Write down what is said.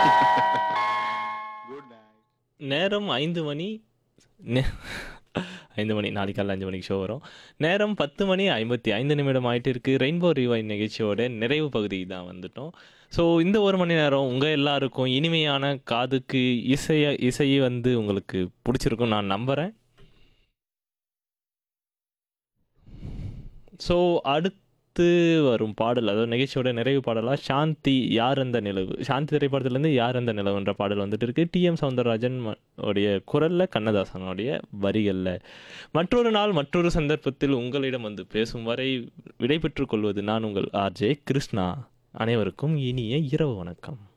good night நேரம் ஐந்து மணி நே- ஐந்து மணி நாளைக்கு காலைல அஞ்சு மணிக்கு ஷோ வரும் நேரம் பத்து மணி ஐம்பத்தி ஐந்து நிமிடம் ஆயிட்டு இருக்கு ரெயின்போ ரிவைன் நிகழ்ச்சியோட நிறைவு பகுதி தான் வந்துட்டோம் ஸோ இந்த ஒரு மணி நேரம் உங்கள் எல்லாருக்கும் இனிமையான காதுக்கு இசைய இசையை வந்து உங்களுக்கு பிடிச்சிருக்கும் நான் நம்புகிறேன் ஸோ அடுத்து வரும் பாடல் அதாவது நிகழ்ச்சியோட நிறைவு பாடலாக சாந்தி யார் அந்த நிலவு சாந்தி திரைப்படத்துலேருந்து யார் அந்த நிலவுன்ற பாடல் வந்துட்டு இருக்கு டிஎம் சவுந்தரராஜன் ம- உடைய குரலில் கண்ணதாசனுடைய வரிகளில் மற்றொரு நாள் மற்றொரு சந்தர்ப்பத்தில் உங்களிடம் வந்து பேசும் வரை விடைபெற்றுக் கொள்வது நான் உங்கள் ஆர்ஜே கிருஷ்ணா அனைவருக்கும் இனிய இரவு வணக்கம்